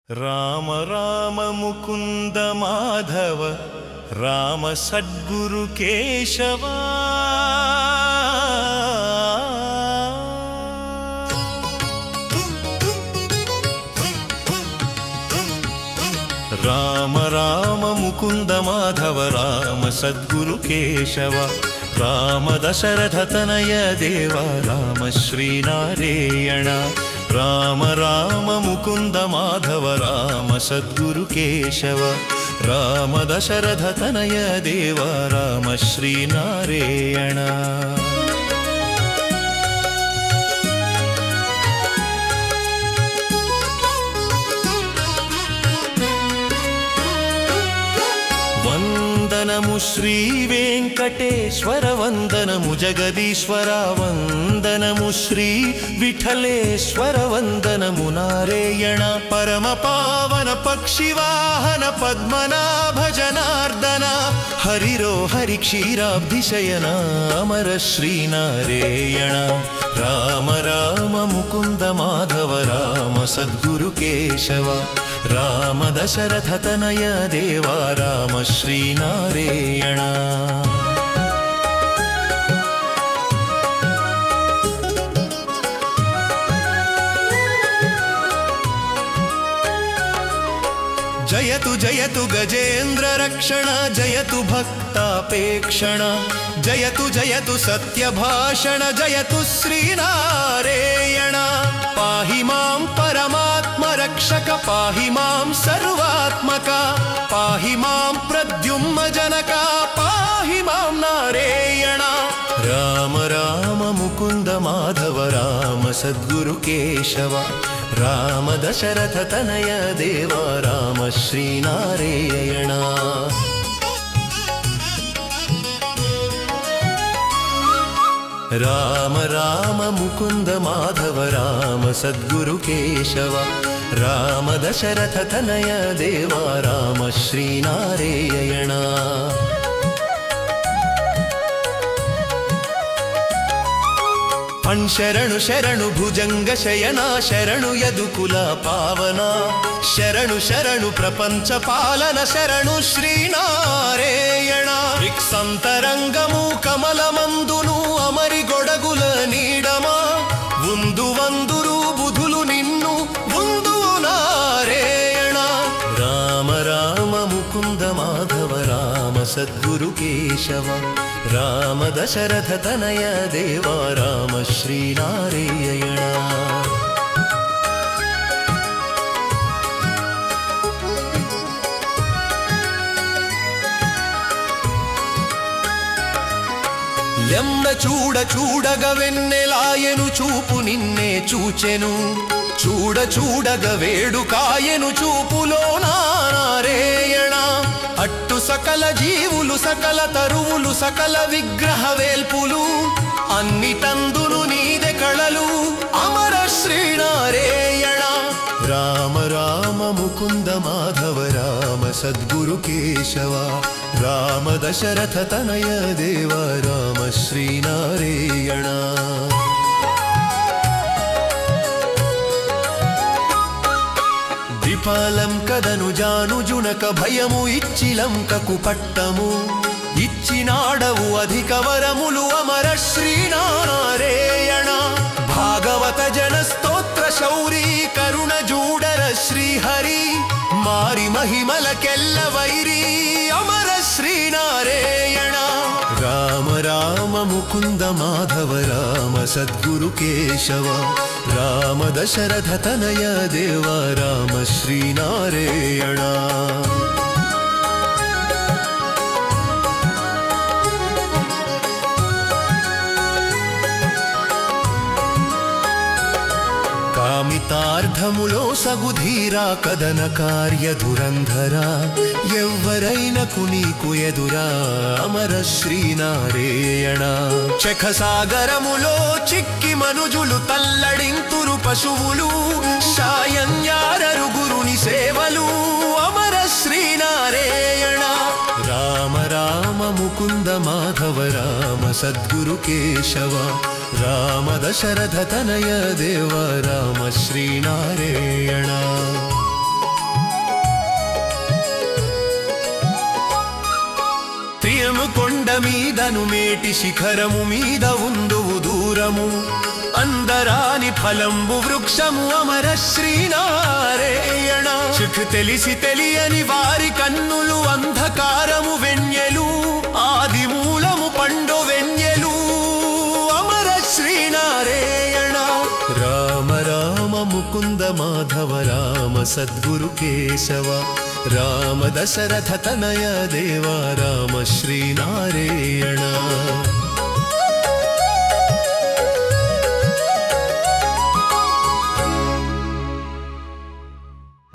రామ రామ ముకుంద మాధవ రామ సద్గురు కేశవా రామ రామ ముకుంద మాధవ రామ సద్గురు కేశవ రామ దశరథ తనయ దేవ రామ శ్రీనారాయణ రామ రామ ముకుంద మాధవ రామ సద్గురు కేశవ రామ దశరథ తనయ దేవ రామ శ్రీనారాయణ వందనము శ్రీ వెంకటేశ్వర వందనము జగదీశ్వర వందనము శ్రీ విఠలేశ్వర వందనము నారాయణ పరమ పావన పక్షివాహన పద్మనాభ జనార్దన హరిరో హరి క్షీరాబ్ధిశయన అమర శ్రీనారాయణ రామ రామ ముకుంద మాధవ రామ సద్గురు కేశవ రామ దశరథ తనయ దేవ రామ శ్రీనారాయణ జయతు జయతు గజేంద్ర రక్షణ జయతు భక్తాపేక్షణ జయతు జయతు సత్యభాషణ జయతు శ్రీనారాయణ పాహి మాం పరమాత్మ రక్షక పాహి మాం సర్వాత్మక పాహి మాం ప్రద్యుమ్న జనక పాహి మాం నారాయణ రామ రామ ముకుంద మాధవ రామ సద్గురు కేశవ రామ దశరథ తనయ దేవ రామ శ్రీనారాయణ రామ రామ ముకుంద మాధవ రామ సద్గురు కేశవ రామ దశరథ తనయ దేవ రామ శ్రీనారాయణ పణ్ శరణు శరణు భుజంగ శయన శరణు యదుకుల పావన శరణు శరణు ప్రపంచ పాలన శరణు శ్రీనారాయణ రిక్సంతరంగము కమలమందును అమరి గొడగుల నీడమా ఉందు వందురు బుధులు నిన్ను ఉందు నారాయణ రామ రామ ముకుంద మాధవ రామ సద్గురు కేశవ రామ దశరథ తనయ దేవ రామ శ్రీనారాయణ ఎమ్మ చూడ చూడగ వెన్నెలాయను చూపు నిన్నే చూచెను చూడ చూడగ వేడు కాయను చూపులో నారాయణ అట్టు సకల జీవులు సకల తరువులు సకల విగ్రహ వేల్పులు అన్ని తందును నీదె కళలు అమర శ్రీనారాయణ రామ రామ ముకుంద మాధవ రామ సద్గురు కేశవ రామ దశరథ తనయ దేవ రామ శ్రీనారాయణ ద్విపాలం కదను జాను జునక భయము ఇచ్చిలంకకు పట్టము ఇచ్చినాడవు అధిక వరములు అమర శ్రీనారాయణ భాగవత జన స్తోత్ర శౌరీ కరుణ జూడర శ్రీహరి మారి మహిమలకెల్ల వైరి అమర శ్రీనారాయణ రామ రామ ముకుంద మాధవ రామ సద్గురు కేశవ రామ దశరథ తనయ దేవ రామ శ్రీనారాయణ కామితార్థములో సగుధీరా కదన కార్య ధురంధరా ఎవ్వరైనకు నీకు ఎదురా అమర శ్రీనారాయణ శఖసాగరములో చిక్కి మనుజులు తల్లడింతురు పశువులు సాయంయారరు గురుని సేవలు అమర శ్రీనారాయణ రామ రామ ముకుంద మాధవ రామ సద్గురు కేశవ రామ దశరథ తనయ దేవ రామ శ్రీనారాయణ సిరులను మేటి శిఖరము మీద ఉందువు దూరము అందరాని ఫలంబు వృక్షము అమర శ్రీనారాయణ సుఖ తెలిసి తెలియని వారి కన్నులు అంధకారము వెన్నెలు ఆది మూలము పండు వెన్నెలు అమర శ్రీనారాయణ రామ రామ ముకుంద మాధవ రామ సద్గురు కేశవ రామ దశరథ తనయ దేవ రామ శ్రీనారాయణ